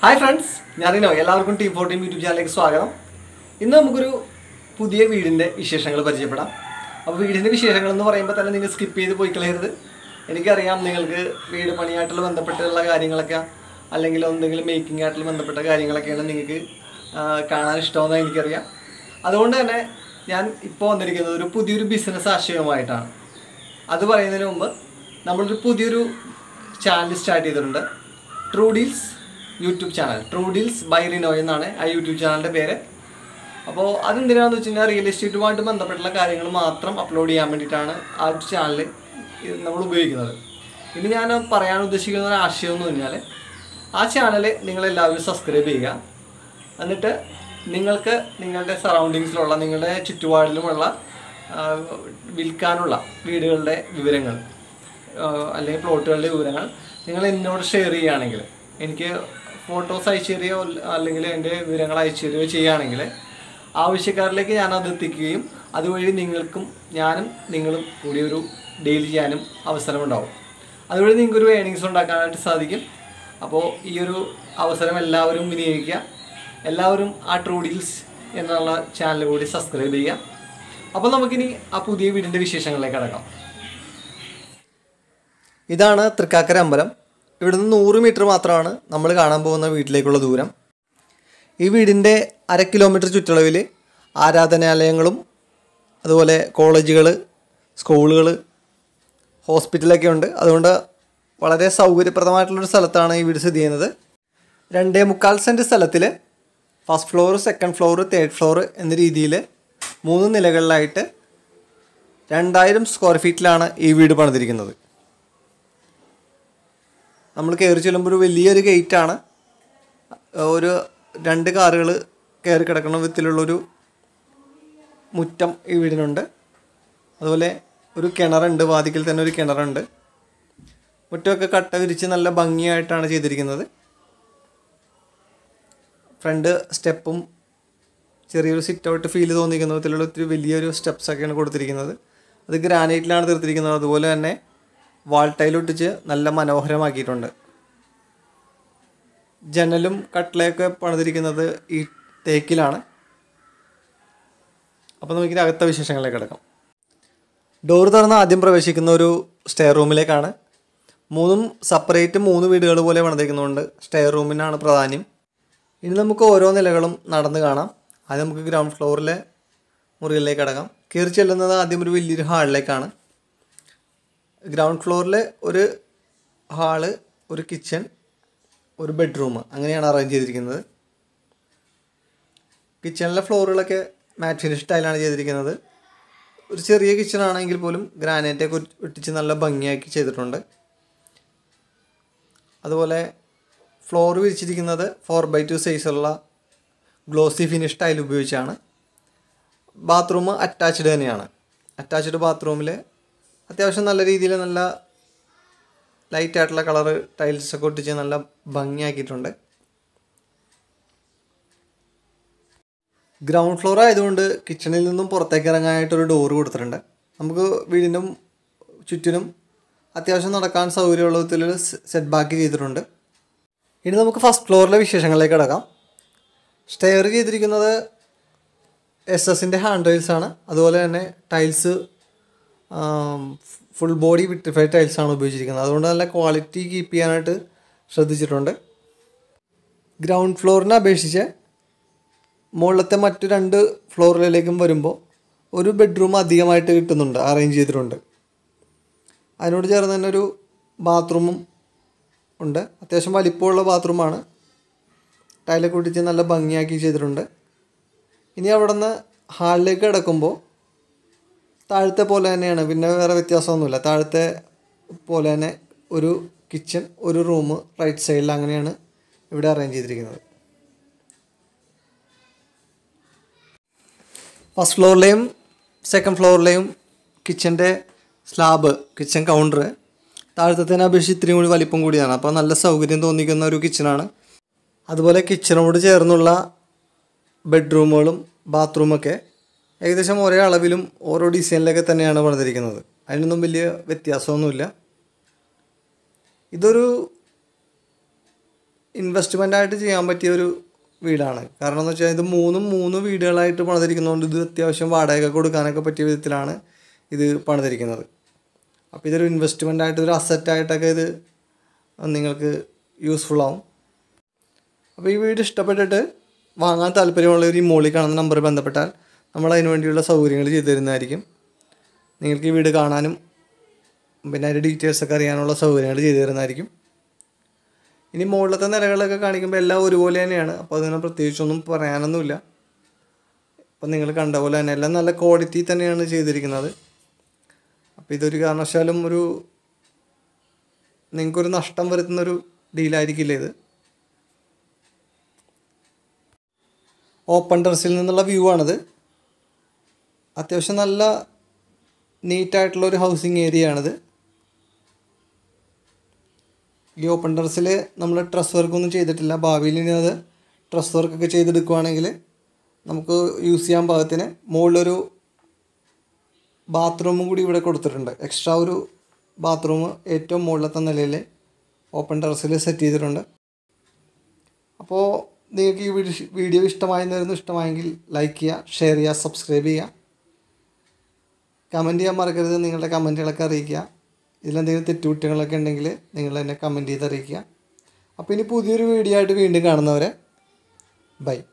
hi friends ഞാനിനോ എല്ലാവർക്കും team fourteen YouTube ചാനലിലേക്ക് സ്വാഗതം ഇന്ന് നമുക്കൊരു പുതിയ വീടിൻ്റെ വിശേഷങ്ങൾ പരിചയപ്പെടാം അപ്പോൾ വീടിൻ്റെ വിശേഷങ്ങൾ എന്ന് പറയുമ്പോൾ തന്നെ നിങ്ങൾ സ്കിപ്പ് ചെയ്ത് പോയി കളയരുത് എനിക്കറിയാം നിങ്ങൾക്ക് വീട് പണിയായിട്ടുള്ള ബന്ധപ്പെട്ടുള്ള കാര്യങ്ങളൊക്കെ അല്ലെങ്കിൽ എന്തെങ്കിലും മേക്കിംഗ് ആയിട്ടുള്ള ബന്ധപ്പെട്ട കാര്യങ്ങളൊക്കെയാണ് നിങ്ങൾക്ക് ആ, കാണാൻ ഇഷ്ടമെന്ന് എനിക്കറിയാം അതുകൊണ്ട് തന്നെ ഞാൻ ഇപ്പോൾ വന്നിരിക്കുന്നത് ഒരു പുതിയൊരു ബിസിനസ് ആശയവുമായിട്ടാണ് അത് പറയുന്നതിന് മുമ്പ് നമ്മളൊരു പുതിയൊരു ചാനൽ സ്റ്റാർട്ട് ചെയ്തിട്ടുണ്ട് true deals YouTube channel true deals by Rino എന്നാണ് ആ യൂട്യൂബ് ചാനലിൻ്റെ പേര് അപ്പോൾ അതെന്തിനാണെന്ന് വെച്ച് കഴിഞ്ഞാൽ റിയൽ എസ്റ്റേറ്റുമായിട്ട് ബന്ധപ്പെട്ടുള്ള കാര്യങ്ങൾ മാത്രം അപ്ലോഡ് ചെയ്യാൻ വേണ്ടിയിട്ടാണ് ആ ചാനൽ നമ്മൾ ഉപയോഗിക്കുന്നത് ഇനി ഞാൻ പറയാൻ ഉദ്ദേശിക്കുന്ന ഒരു ആശയം എന്ന് പറഞ്ഞാൽ ആ ചാനൽ നിങ്ങളെല്ലാവരും സബ്സ്ക്രൈബ് ചെയ്യുക എന്നിട്ട് നിങ്ങൾക്ക് നിങ്ങളുടെ സറൗണ്ടിങ്സിലുള്ള നിങ്ങളുടെ ചുറ്റുപാടിലുമുള്ള ആ, വിൽക്കാനുള്ള വീടുകളുടെ വിവരങ്ങൾ ആ, അല്ലെങ്കിൽ പ്ലോട്ടുകളുടെ വിവരങ്ങൾ നിങ്ങൾ എന്നോട് ഷെയർ ചെയ്യുകയാണെങ്കിൽ എനിക്ക് ഫോട്ടോസ് അയച്ചു തരികയോ അല്ലെങ്കിൽ എൻ്റെ വിവരങ്ങൾ അയച്ചു തരികയോ ചെയ്യുകയാണെങ്കിൽ ആവശ്യക്കാരിലേക്ക് ഞാൻ അത് എത്തിക്കുകയും അതുവഴി നിങ്ങൾക്കും ഞാനും നിങ്ങളും കൂടി ഒരു ഡീൽ ചെയ്യാനും അവസരമുണ്ടാവും അതുവഴി നിങ്ങൾക്കൊരു ഏണിങ്സ് ഉണ്ടാക്കാനായിട്ട് സാധിക്കും അപ്പോൾ ഈ ഒരു അവസരം എല്ലാവരും വിനിയോഗിക്കുക എല്ലാവരും ആ ട്രൂ ഡീൽസ് എന്നുള്ള ചാനൽ കൂടി സബ്സ്ക്രൈബ് ചെയ്യുക അപ്പോൾ നമുക്കിനി ആ പുതിയ വീടിൻ്റെ വിശേഷങ്ങളിലേക്ക് കടക്കാം ഇതാണ് തൃക്കാക്കര അമ്പലം ഇവിടുന്ന് നൂറ് മീറ്റർ മാത്രമാണ് നമ്മൾ കാണാൻ പോകുന്ന വീട്ടിലേക്കുള്ള ദൂരം ഈ വീടിൻ്റെ അര കിലോമീറ്റർ ചുറ്റളവിൽ ആരാധനാലയങ്ങളും അതുപോലെ കോളേജുകൾ സ്കൂളുകൾ ഹോസ്പിറ്റലൊക്കെ ഉണ്ട് അതുകൊണ്ട് വളരെ സൗകര്യപ്രദമായിട്ടുള്ളൊരു സ്ഥലത്താണ് ഈ വീട് സ്ഥിതി ചെയ്യുന്നത് രണ്ടേ മുക്കാൽ സെൻറ്റ് സ്ഥലത്തിൽ first floor second floor third floor എന്ന രീതിയിൽ മൂന്ന് നിലകളിലായിട്ട് രണ്ടായിരം സ്ക്വയർ ഫീറ്റിലാണ് ഈ വീട് പണിതിരിക്കുന്നത് നമ്മൾ കയറി ചെല്ലുമ്പോൾ ഒരു വലിയൊരു ഗേറ്റാണ് ഒരു രണ്ട് കാറുകൾ കയറി കിടക്കുന്ന വിധത്തിലുള്ളൊരു മുറ്റം ഈ വീടിനുണ്ട് അതുപോലെ ഒരു കിണറുണ്ട് വാതിക്കൽ തന്നെ ഒരു കിണറുണ്ട് മുറ്റമൊക്കെ കട്ട വിരിച്ച് നല്ല ഭംഗിയായിട്ടാണ് ചെയ്തിരിക്കുന്നത് ഫ്രണ്ട് സ്റ്റെപ്പും ചെറിയൊരു സിറ്റ് ഔട്ട് ഫീൽ തോന്നിക്കുന്ന വിധത്തിലുള്ള ഒത്തിരി വലിയൊരു സ്റ്റെപ്സ് ഒക്കെയാണ് കൊടുത്തിരിക്കുന്നത് അത് ഗ്രാനൈറ്റിലാണ് തീർത്തിരിക്കുന്നത് അതുപോലെ തന്നെ വാൾ ടൈലൊട്ടിച്ച് നല്ല മനോഹരമാക്കിയിട്ടുണ്ട് ജനലും കട്ടിലയൊക്കെ പണിതിരിക്കുന്നത് ഈ തേക്കിലാണ് അപ്പോൾ നമുക്ക് ഇനി അകത്ത വിശേഷങ്ങളിലേക്ക് കിടക്കാം ഡോർ തുറന്ന് ആദ്യം പ്രവേശിക്കുന്ന ഒരു സ്റ്റെയർ റൂമിലേക്കാണ് മൂന്നും സെപ്പറേറ്റ് മൂന്ന് വീടുകൾ പോലെ പണിതിരിക്കുന്നതുകൊണ്ട് സ്റ്റെയർ റൂമിനാണ് പ്രാധാന്യം ഇനി നമുക്ക് ഓരോ നിലകളും നടന്ന് കാണാം ആദ്യം നമുക്ക് ഗ്രൗണ്ട് ഫ്ലോറിലെ മുറികളിലേക്ക് കിടക്കാം കയറി ചെല്ലുന്നത് ആദ്യം ഒരു വലിയൊരു ഹാളിലേക്കാണ് ഗ്രൗണ്ട് ഫ്ലോറിൽ ഒരു ഹാള് ഒരു കിച്ചൺ ഒരു ബെഡ്റൂം അങ്ങനെയാണ് അറേഞ്ച് ചെയ്തിരിക്കുന്നത് കിച്ചണിലെ ഫ്ലോറുകളൊക്കെ മാറ്റ് ഫിനിഷ് ടൈലാണ് ചെയ്തിരിക്കുന്നത് ഒരു ചെറിയ കിച്ചൺ ആണെങ്കിൽ പോലും ഗ്രാനൈറ്റൊക്കെ ഒട്ടിച്ച് നല്ല ഭംഗിയാക്കി ചെയ്തിട്ടുണ്ട് അതുപോലെ ഫ്ലോർ വിരിച്ചിരിക്കുന്നത് ഫോർ ബൈ ടു സൈസുള്ള ഗ്ലോസി ഫിനിഷ് ടൈൽ ഉപയോഗിച്ചാണ് ബാത്റൂം അറ്റാച്ച്ഡ് തന്നെയാണ് അറ്റാച്ച്ഡ് ബാത്റൂമിൽ അത്യാവശ്യം നല്ല രീതിയിൽ നല്ല ലൈറ്റ് ആയിട്ടുള്ള കളറ് ടൈൽസ് ഒക്കെ ഒട്ടിച്ച് നല്ല ഭംഗിയാക്കിയിട്ടുണ്ട് ഗ്രൗണ്ട് ഫ്ലോർ ആയതുകൊണ്ട് കിച്ചണിൽ നിന്നും പുറത്തേക്ക് ഇറങ്ങാനായിട്ടൊരു ഡോറ് കൊടുത്തിട്ടുണ്ട് നമുക്ക് വീടിൻ്റെ ചുറ്റിനും അത്യാവശ്യം നടക്കാൻ സൗകര്യമുള്ള വിധത്തിൽ സെറ്റ് ബാക്ക് ചെയ്തിട്ടുണ്ട് ഇനി നമുക്ക് ഫസ്റ്റ് ഫ്ലോറിലെ വിശേഷങ്ങളിലേക്ക് കിടക്കാം സ്റ്റെയർ ചെയ്തിരിക്കുന്നത് എസ് എസിൻ്റെ ഹാൻഡ് റെയിൽസ് ആണ് അതുപോലെ തന്നെ tiles full body vitrified tiles ആണ് ഉപയോഗിച്ചിരിക്കുന്നത് അതുകൊണ്ട് നല്ല ക്വാളിറ്റി കീപ്പ് ചെയ്യാനായിട്ട് ശ്രദ്ധിച്ചിട്ടുണ്ട് ഗ്രൗണ്ട് ഫ്ലോറിനെ അപേക്ഷിച്ച് മുകളിലത്തെ മറ്റു രണ്ട് ഫ്ലോറിലേക്കും വരുമ്പോൾ ഒരു ബെഡ്റൂം അധികമായിട്ട് കിട്ടുന്നുണ്ട് അറേഞ്ച് ചെയ്തിട്ടുണ്ട് അതിനോട് ചേർന്ന് തന്നെ ഒരു ബാത്റൂമും ഉണ്ട് അത്യാവശ്യം വലിപ്പമുള്ള ബാത്റൂമാണ് ടൈലൊക്കെ ഒട്ടിച്ച് നല്ല ഭംഗിയാക്കി ചെയ്തിട്ടുണ്ട് ഇനി അവിടെ നിന്ന് ഹാളിലേക്ക് കിടക്കുമ്പോൾ താഴത്തെ പോലെ തന്നെയാണ് പിന്നെ വേറെ വ്യത്യാസമൊന്നുമില്ല താഴത്തെ പോലെ തന്നെ ഒരു കിച്ചൺ ഒരു റൂം റൈറ്റ് സൈഡിൽ അങ്ങനെയാണ് ഇവിടെ അറേഞ്ച് ചെയ്തിരിക്കുന്നത് ഫസ്റ്റ് ഫ്ലോറിലെയും സെക്കൻഡ് ഫ്ലോറിലെയും കിച്ചൻ്റെ സ്ലാബ് കിച്ചൺ കൗണ്ടർ താഴത്തതിനെ അപേക്ഷിച്ച് ഇത്രയും കൂടി വലിപ്പം കൂടിയാണ് അപ്പോൾ നല്ല സൗകര്യം തോന്നിക്കുന്ന ഒരു കിച്ചണാണ് അതുപോലെ കിച്ചണോട് ചേർന്നുള്ള ബെഡ്റൂമുകളും ബാത്റൂമൊക്കെ ഏകദേശം ഒരേ അളവിലും ഓരോ ഡിസൈനിലൊക്കെ തന്നെയാണ് പണിതിരിക്കുന്നത് അതിനൊന്നും വലിയ വ്യത്യാസമൊന്നുമില്ല ഇതൊരു ഇൻവെസ്റ്റ്മെൻ്റ് ആയിട്ട് ചെയ്യാൻ പറ്റിയ ഒരു വീടാണ് കാരണം എന്ന് വെച്ചാൽ ഇത് മൂന്നും മൂന്ന് വീടുകളായിട്ട് പണിതിരിക്കുന്നതുകൊണ്ട് ഇത് അത്യാവശ്യം വാടക കൊടുക്കാനൊക്കെ പറ്റിയ വിധത്തിലാണ് ഇത് പണിതിരിക്കുന്നത് അപ്പോൾ ഇതൊരു ഇൻവെസ്റ്റ്മെൻ്റ് ആയിട്ട് ഒരു അസറ്റായിട്ടൊക്കെ ഇത് നിങ്ങൾക്ക് യൂസ്ഫുൾ ആവും അപ്പോൾ ഈ വീട് ഇഷ്ടപ്പെട്ടിട്ട് വാങ്ങാൻ താല്പര്യമുള്ളവർ ഈ മോളിൽ കാണുന്ന നമ്പറിൽ ബന്ധപ്പെട്ടാൽ നമ്മൾ അതിന് വേണ്ടിയുള്ള സൗകര്യങ്ങൾ ചെയ്തു തരുന്നതായിരിക്കും നിങ്ങൾക്ക് ഈ വീട് കാണാനും പിന്നെ അതിൻ്റെ ഡീറ്റെയിൽസൊക്കെ അറിയാനുള്ള സൗകര്യങ്ങൾ ചെയ്തു തരുന്നതായിരിക്കും ഇനി മുകളിലത്തെ നിലകളൊക്കെ കാണിക്കുമ്പോൾ എല്ലാം ഒരുപോലെ തന്നെയാണ് അപ്പോൾ അതിന് പ്രത്യേകിച്ചൊന്നും പറയാനൊന്നുമില്ല അപ്പം നിങ്ങൾ കണ്ട പോലെ തന്നെ എല്ലാം നല്ല ക്വാളിറ്റി തന്നെയാണ് ചെയ്തിരിക്കുന്നത് അപ്പോൾ ഇതൊരു കാരണവശാലും ഒരു നിങ്ങൾക്കൊരു നഷ്ടം വരുത്തുന്നൊരു ഡീലായിരിക്കില്ല ഇത് ഓപ്പൺ ടെറസിൽ നിന്നുള്ള വ്യൂ ആണിത് അത്യാവശ്യം നല്ല നീറ്റായിട്ടുള്ള ഒരു ഹൗസിങ് ഏരിയ ആണിത് ഈ ഓപ്പൺ ടെറസിൽ നമ്മൾ ട്രസ് വർക്കൊന്നും ചെയ്തിട്ടില്ല ഭാവിയിൽ ഇനി അത് ട്രസ് വർക്കൊക്കെ ചെയ്തെടുക്കുവാണെങ്കിൽ നമുക്ക് യൂസ് ചെയ്യാൻ പാകത്തിന് മുകളിലൊരു ബാത്റൂമും കൂടി ഇവിടെ കൊടുത്തിട്ടുണ്ട് എക്സ്ട്രാ ഒരു ബാത്റൂം ഏറ്റവും മുകളിലത്തെ നിലയിൽ ഓപ്പൺ ടെറസിൽ സെറ്റ് ചെയ്തിട്ടുണ്ട് അപ്പോൾ നിങ്ങൾക്ക് ഈ വീഡിയോ വീഡിയോ ഇഷ്ടമായി എന്നായിരുന്നു ഇഷ്ടമായെങ്കിൽ ലൈക്ക് ചെയ്യുക ഷെയർ ചെയ്യുക സബ്സ്ക്രൈബ് ചെയ്യുക കമൻറ്റ് ചെയ്യാൻ മറക്കരുത് നിങ്ങളുടെ കമൻറ്റുകളൊക്കെ അറിയിക്കുക ഇതിലെന്തെങ്കിലും തെറ്റുകുറ്റങ്ങളൊക്കെ ഉണ്ടെങ്കിൽ നിങ്ങൾ എന്നെ കമൻറ്റ് ചെയ്ത് അറിയിക്കുക അപ്പോൾ ഇനി പുതിയൊരു വീഡിയോ ആയിട്ട് വീണ്ടും കാണുന്നവരെ ബൈ